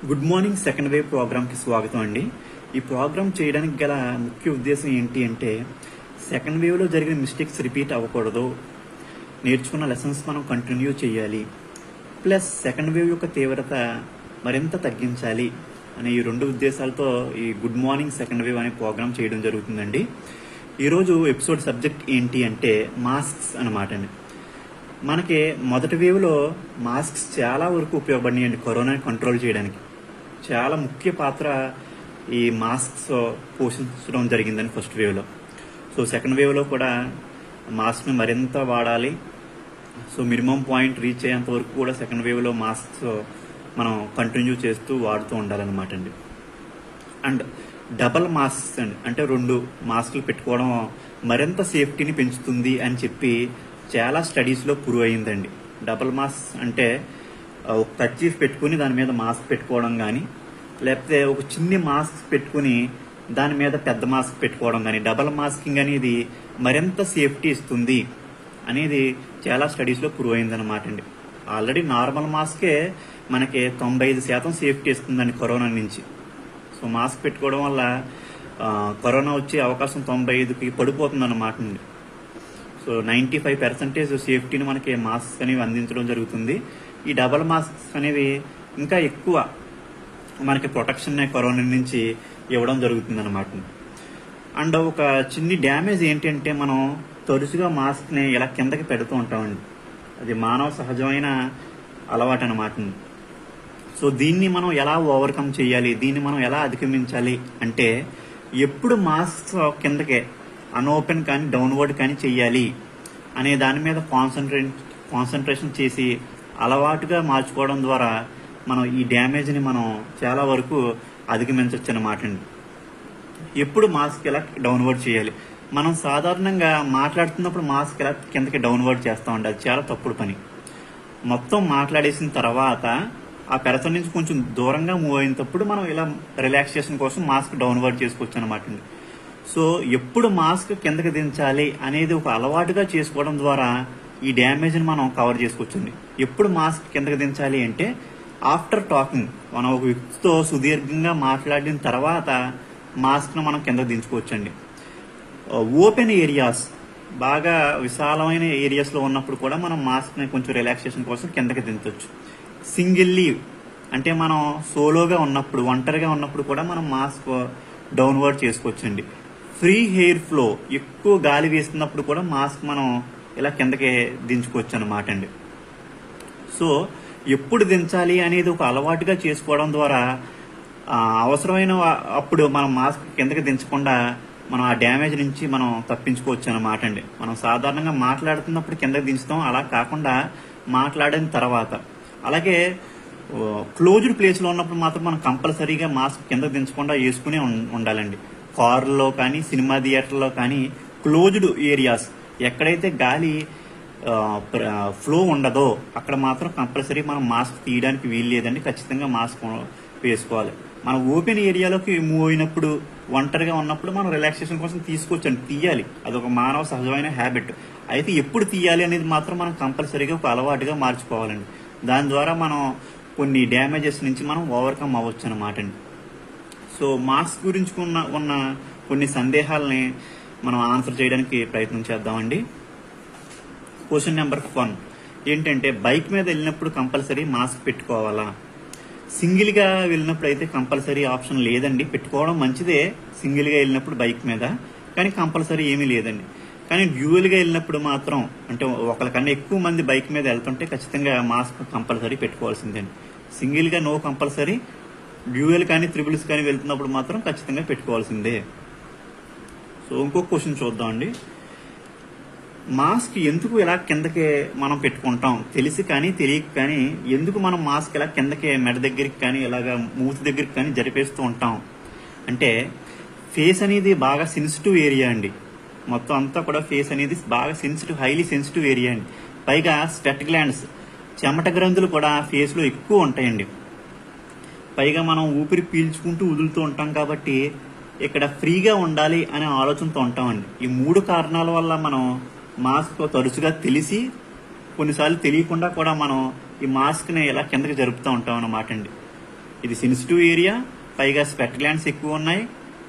good morning second wave ప్రోగ్రామ్కి స్వాగతం అండి ఈ ప్రోగ్రామ్ చేయడానికి గల ముఖ్య ఉద్దేశం ఏంటి అంటే సెకండ్ వేవ్లో జరిగిన మిస్టేక్స్ రిపీట్ అవ్వకూడదు నేర్చుకున్న లెసన్స్ మనం కంటిన్యూ చేయాలి ప్లస్ సెకండ్ వేవ్ యొక్క తీవ్రత మరింత తగ్గించాలి అనే ఈ రెండు ఉద్దేశాలతో ఈ గుడ్ మార్నింగ్ సెకండ్ వేవ్ అనే ప్రోగ్రామ్ చేయడం జరుగుతుందండి ఈరోజు ఎపిసోడ్ సబ్జెక్ట్ ఏంటి అంటే మాస్క్స్ అన్నమాట అండి మనకి మొదటి వేవ్లో మాస్క్స్ చాలా వరకు ఉపయోగపడినాయండి కరోనాని కంట్రోల్ చేయడానికి చాలా ముఖ్య పాత్ర ఈ మాస్క్స్ పోషించడం జరిగిందని ఫస్ట్ వేవ్లో సో సెకండ్ వేవ్లో కూడా మాస్క్ని మరింత వాడాలి సో మినిమం పాయింట్ రీచ్ అయ్యేంత వరకు కూడా సెకండ్ వేవ్లో మాస్క్స్ మనం కంటిన్యూ చేస్తూ వాడుతూ ఉండాలన్నమాట అండి అండ్ డబల్ మాస్క్స్ అండి అంటే రెండు మాస్కులు పెట్టుకోవడం మరింత సేఫ్టీని పెంచుతుంది అని చెప్పి చాలా స్టడీస్లో ప్రూవ్ అయిందండి డబల్ మాస్క్ అంటే ఆ, ఒక కర్చీఫ్ పెట్టుకుని దాని మీద మాస్క్ పెట్టుకోవడం కానీ లేకపోతే ఒక చిన్ని మాస్క్ పెట్టుకుని దాని మీద పెద్ద మాస్క్ పెట్టుకోవడం కానీ డబల్ మాస్కింగ్ అనేది మరింత సేఫ్టీ ఇస్తుంది అనేది చాలా స్టడీస్లో ప్రూవ్ అయిందన్నమాట అండి ఆల్రెడీ నార్మల్ మాస్కే మనకి తొంభై ఐదు శాతం సేఫ్టీ ఇస్తుందండి కరోనా నుంచి సో మాస్క్ పెట్టుకోవడం వల్ల ఆ, కరోనా వచ్చే అవకాశం తొంభై ఐదుకి పడిపోతుంది అన్నమాట అండి సో నైంటీ ఫైవ్ పర్సెంటేజ్ సేఫ్టీని మనకి మాస్క్ అనేవి అందించడం జరుగుతుంది ఈ డబల్ మాస్క్స్ అనేవి ఇంకా ఎక్కువ మనకి ప్రొటెక్షన్ కరోనా నుంచి ఇవ్వడం జరుగుతుంది అనమాట అండ్ ఒక చిన్ని డ్యామేజ్ ఏంటంటే మనం తరచుగా మాస్క్ని ఇలా కిందకి పెడుతూ ఉంటామండి అది మానవ సహజమైన అలవాటు అనమాట సో దీన్ని మనం ఎలా ఓవర్కమ్ చేయాలి దీన్ని మనం ఎలా అధిగమించాలి అంటే ఎప్పుడు మాస్క్ కిందకే అన్ఓపెన్ కానీ డౌన్వర్డ్ కానీ చెయ్యాలి అనే దాని మీద కాన్సన్ట్రేట్ కాన్సన్ట్రేషన్ చేసి అలవాటుగా మార్చుకోవడం ద్వారా మనం ఈ డ్యామేజ్ని మనం చాలా వరకు అధిగమించవచ్చు అనమాట అండి ఎప్పుడు మాస్క్ ఎలా డౌన్వర్డ్ చేయాలి మనం సాధారణంగా మాట్లాడుతున్నప్పుడు మాస్క్ ఎలా కిందకి డౌన్వర్డ్ చేస్తామండి అది చాలా తప్పుడు పని మొత్తం మాట్లాడేసిన తర్వాత ఆ పెరసన్ నుంచి కొంచెం దూరంగా మూవ్ అయినప్పుడు మనం ఇలా రిలాక్సేషన్ కోసం మాస్క్ డౌన్వర్డ్ చేసుకోవచ్చు అనమాట అండి సో ఎప్పుడు మాస్క్ కిందకి దించాలి అనేది ఒక అలవాటుగా చేసుకోవడం ద్వారా ఈ డ్యామేజ్ని మనం కవర్ చేసుకోవచ్చండి ఎప్పుడు మాస్క్ కిందకి దించాలి అంటే ఆఫ్టర్ టాకింగ్ మనం ఒక వ్యక్తితో సుదీర్ఘంగా మాట్లాడిన తర్వాత మాస్క్ను మనం కిందకి దించుకోవచ్చండి ఓపెన్ ఏరియాస్ బాగా విశాలమైన ఏరియాస్లో ఉన్నప్పుడు కూడా మనం మాస్క్ని కొంచెం రిలాక్సేషన్ కోసం కిందకి దించవచ్చు సింగిల్ లీవ్ అంటే మనం సోలోగా ఉన్నప్పుడు ఒంటరిగా ఉన్నప్పుడు కూడా మనం మాస్క్ డౌన్వర్డ్ చేసుకోవచ్చండి ఫ్రీ హెయిర్ ఫ్లో ఎక్కువ గాలి వేస్తున్నప్పుడు కూడా మాస్క్ మనం ఇలా కిందకి దించుకోవచ్చు అనమాట అండి సో ఎప్పుడు దించాలి అనేది ఒక అలవాటుగా చేసుకోవడం ద్వారా ఆ, అవసరమైన వా- అప్పుడు మనం మాస్క్ కిందకి దించకుండా మనం ఆ డ్యామేజ్ నుంచి మనం తప్పించుకోవచ్చు అన్నమాట అండి మనం సాధారణంగా మాట్లాడుతున్నప్పుడు కిందకి దించుతాం అలా కాకుండా మాట్లాడిన తర్వాత అలాగే క్లోజ్డ్ ప్లేస్లో ఉన్నప్పుడు మాత్రం మనం కంపల్సరీగా మాస్క్ కింద దించకుండా వేసుకునే ఉం- ఉండాలండి కారులో కానీ సినిమా థియేటర్లో కానీ క్లోజ్డ్ ఏరియాస్ ఎక్కడైతే గాలి ఫ్లో ఉండదో అక్కడ మాత్రం కంపల్సరీ మనం మాస్క్ తీయడానికి వీలు లేదండి ఖచ్చితంగా మాస్క్ వేసుకోవాలి మనం ఓపెన్ ఏరియాలోకి మూవ్ అయినప్పుడు ఒంటరిగా ఉన్నప్పుడు మనం రిలాక్సేషన్ కోసం తీసుకోవచ్చండి తీయాలి అదొక మానవ సహజమైన హ్యాబిట్ అయితే ఎప్పుడు తీయాలి అనేది మాత్రం మనం కంపల్సరీగా ఒక అలవాటుగా మార్చుకోవాలండి దాని ద్వారా మనం కొన్ని డ్యామేజెస్ నుంచి మనం ఓవర్కమ్ అవ్వచ్చు అనమాట అండి సో మాస్క్ గురించి ఉన్న ఉన్న కొన్ని సందేహాలని మనం ఆన్సర్ చేయడానికి ప్రయత్నం చేద్దామండి క్వశ్చన్ నెంబర్ వన్ ఏంటంటే బైక్ మీద వెళ్ళినప్పుడు కంపల్సరీ మాస్క్ పెట్టుకోవాలా సింగిల్ గా వెళ్ళినప్పుడు అయితే కంపల్సరీ ఆప్షన్ లేదండి పెట్టుకోవడం మంచిదే సింగిల్ గా వెళ్ళినప్పుడు బైక్ మీద కానీ కంపల్సరీ ఏమీ లేదండి కానీ డ్యూయల్ గా వెళ్ళినప్పుడు మాత్రం అంటే ఒకరికన్నా ఎక్కువ మంది బైక్ మీద వెళ్తుంటే ఖచ్చితంగా మాస్క్ కంపల్సరీ పెట్టుకోవాల్సిందండి సింగిల్ గా నో కంపల్సరీ డ్యూయల్ కానీ త్రిబుల్స్ కానీ వెళ్తున్నప్పుడు మాత్రం ఖచ్చితంగా పెట్టుకోవాల్సిందే సో ఇంకొక క్వశ్చన్ చూద్దామండి మాస్క్ ఎందుకు ఇలా కిందకి మనం పెట్టుకుంటాం తెలిసి కానీ తెలియక కానీ ఎందుకు మనం మాస్క్ ఇలా కిందకి మెడ దగ్గరికి కానీ ఇలాగా మూతి దగ్గరికి కానీ జరిపేస్తూ ఉంటాం అంటే ఫేస్ అనేది బాగా సెన్సిటివ్ ఏరియా అండి మొత్తం అంతా కూడా ఫేస్ అనేది బాగా సెన్సిటివ్ హైలీ సెన్సిటివ్ ఏరియా అండి పైగా స్వెట్ గ్లాండ్స్ చెమట గ్రంథులు కూడా ఫేస్లో ఎక్కువ ఉంటాయండి పైగా మనం ఊపిరి పీల్చుకుంటూ వదులుతూ ఉంటాం కాబట్టి ఇక్కడ ఫ్రీగా ఉండాలి అనే ఆలోచనతో ఉంటామండి ఈ మూడు కారణాల వల్ల మనం మాస్క్ తరచుగా తెలిసి కొన్నిసార్లు తెలియకుండా కూడా మనం ఈ మాస్క్ని ఇలా కిందకి జరుపుతూ ఉంటాం అన్నమాట అండి ఇది సెన్సిటివ్ ఏరియా పైగా స్పెట్ గ్లాండ్స్ ఎక్కువ ఉన్నాయి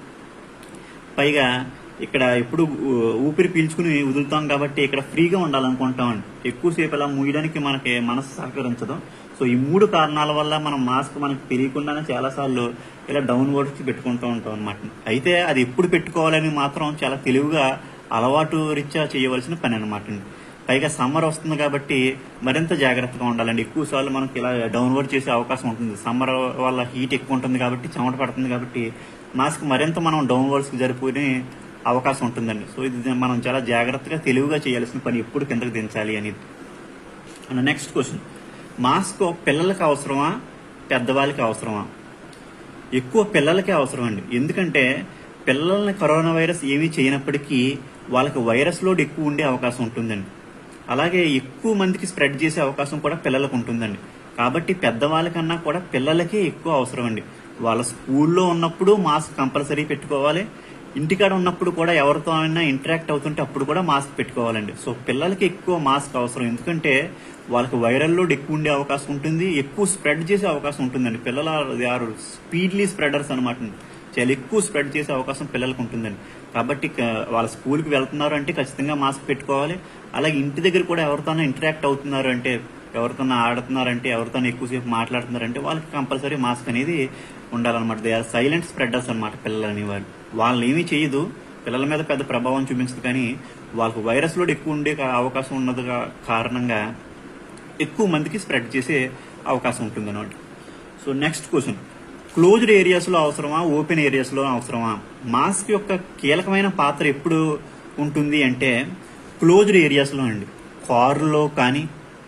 పైగా ఇక్కడ ఎప్పుడు ఊ- ఊపిరి పీల్చుకుని వదులుతాం కాబట్టి ఇక్కడ ఫ్రీగా ఉండాలనుకుంటామండి ఎక్కువసేపు ఇలా మూయడానికి మనకి మనసు సహకరించదు సో ఈ మూడు కారణాల వల్ల మనం మాస్క్ మనకి తెలియకుండానే చాలాసార్లు ఇలా డౌన్ వర్డ్స్ పెట్టుకుంటూ ఉంటాం అనమాట అయితే అది ఎప్పుడు పెట్టుకోవాలని మాత్రం చాలా తెలివిగా అలవాటు రీత్యా చేయవలసిన పని అనమాట పైగా సమ్మర్ వస్తుంది కాబట్టి మరింత జాగ్రత్తగా ఉండాలండి ఎక్కువ సార్లు మనకి ఇలా డౌన్వర్డ్ చేసే అవకాశం ఉంటుంది సమ్మర్ వల్ల హీట్ ఎక్కువ ఉంటుంది కాబట్టి చెమట పడుతుంది కాబట్టి మాస్క్ మరింత మనం డౌన్వర్డ్స్ జరుపుకునే అవకాశం ఉంటుందండి సో ఇది మనం చాలా జాగ్రత్తగా తెలివిగా చేయాల్సిన పని ఎప్పుడు కిందకి దించాలి అనేది అండ్ నెక్స్ట్ క్వశ్చన్ మాస్క్ పిల్లలకి అవసరమా పెద్దవాళ్ళకి అవసరమా ఎక్కువ పిల్లలకే అవసరం అండి ఎందుకంటే పిల్లల్ని కరోనా వైరస్ ఏమీ చేయనప్పటికీ వాళ్ళకి వైరస్ లోడ్ ఎక్కువ ఉండే అవకాశం ఉంటుందండి అలాగే ఎక్కువ మందికి స్ప్రెడ్ చేసే అవకాశం కూడా పిల్లలకు ఉంటుందండి కాబట్టి పెద్దవాళ్ళకన్నా కూడా పిల్లలకే ఎక్కువ అవసరం అండి వాళ్ళ స్కూల్లో ఉన్నప్పుడు మాస్క్ కంపల్సరీ పెట్టుకోవాలి ఇంటికాడ ఉన్నప్పుడు కూడా ఎవరితో అయినా ఇంటరాక్ట్ అవుతుంటే అప్పుడు కూడా మాస్క్ పెట్టుకోవాలండి సో పిల్లలకి ఎక్కువ మాస్క్ అవసరం ఎందుకంటే వాళ్ళకి వైరల్ లోడ్ ఎక్కువ ఉండే అవకాశం ఉంటుంది ఎక్కువ స్ప్రెడ్ చేసే అవకాశం ఉంటుందండి పిల్లల ఆర్ స్పీడ్లీ స్ప్రెడర్స్ అనమాట చాలా ఎక్కువ స్ప్రెడ్ చేసే అవకాశం పిల్లలకు ఉంటుందండి కాబట్టి క- వాళ్ళ స్కూల్కి వెళ్తున్నారు అంటే ఖచ్చితంగా మాస్క్ పెట్టుకోవాలి అలాగే ఇంటి దగ్గర కూడా ఎవరితోనైనా ఇంటరాక్ట్ అవుతున్నారు అంటే ఎవరితోనైనా ఆడుతున్నారంటే ఎవరితోనైనా ఎక్కువసేపు మాట్లాడుతున్నారంటే వాళ్ళకి కంపల్సరీ మాస్క్ అనేది ఉండాలన్నమాట దే ఆర్ సైలెంట్ స్ప్రెడర్స్ అనమాట పిల్లలు అనేవాళ్ళు వాళ్ళని ఏమీ చేయదు పిల్లల మీద పెద్ద ప్రభావం చూపించదు కానీ వాళ్ళకు వైరస్ లోడ్ ఎక్కువ ఉండే కా- అవకాశం ఉన్నది కా- కారణంగా ఎక్కువ మందికి స్ప్రెడ్ చేసే అవకాశం ఉంటుంది అనమాట సో నెక్స్ట్ క్వశ్చన్ క్లోజ్డ్ ఏరియాస్లో అవసరమా ఓపెన్ ఏరియాస్లో అవసరమా మాస్క్ యొక్క కీలకమైన పాత్ర ఎప్పుడు ఉంటుంది అంటే క్లోజ్డ్ ఏరియాస్లో అండి కారులో కానీ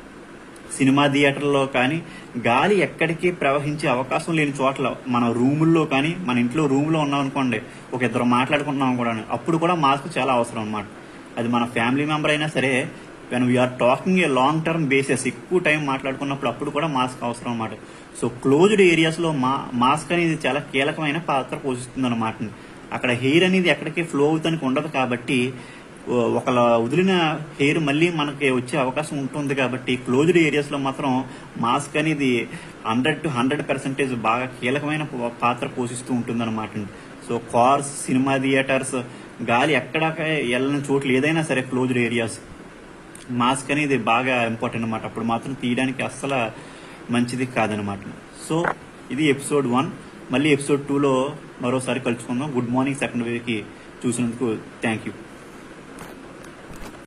సినిమా థియేటర్లో కానీ గాలి ఎక్కడికి ప్రవహించే అవకాశం లేని చోట్ల మన రూముల్లో కానీ మన ఇంట్లో రూమ్లో ఉన్నాం అనుకోండి ఒక ఇద్దరు మాట్లాడుకుంటున్నాం కూడా అప్పుడు కూడా మాస్క్ చాలా అవసరం అన్నమాట అది మన ఫ్యామిలీ మెంబర్ అయినా సరే when we're talking a long term basis ఎక్కువ టైం మాట్లాడుకున్నప్పుడు అప్పుడు కూడా మాస్క్ అవసరం అన్నమాట సో క్లోజ్డ్ ఏరియాస్లో మా మాస్క్ అనేది చాలా కీలకమైన పాత్ర పోషిస్తుంది అనమాట అక్కడ హెయిర్ అనేది ఎక్కడికి ఫ్లో అవుతానికి ఉండదు కాబట్టి ఒకలా వదిలిన హెయిర్ మళ్ళీ మనకి వచ్చే అవకాశం ఉంటుంది కాబట్టి క్లోజ్డ్ ఏరియాస్ లో మాత్రం మాస్క్ అనేది హండ్రెడ్ టు హండ్రెడ్ పర్సెంటేజ్ బాగా కీలకమైన ప- పాత్ర పోషిస్తూ ఉంటుంది అనమాట సో కార్స్ సినిమా థియేటర్స్ గాలి ఎక్కడ వెళ్ళని చోట్ల ఏదైనా సరే క్లోజ్డ్ ఏరియాస్ మాస్క్ అనేది బాగా ఇంపార్టెంట్ అనమాట అప్పుడు మాత్రం తీయడానికి అస్సలు మంచిది కాదనమాట సో ఇది ఎపిసోడ్ వన్ మళ్ళీ ఎపిసోడ్ టూలో మరోసారి కలుసుకుందాం గుడ్ మార్నింగ్ సెకండ్ వేకి చూసినందుకు థ్యాంక్ యూ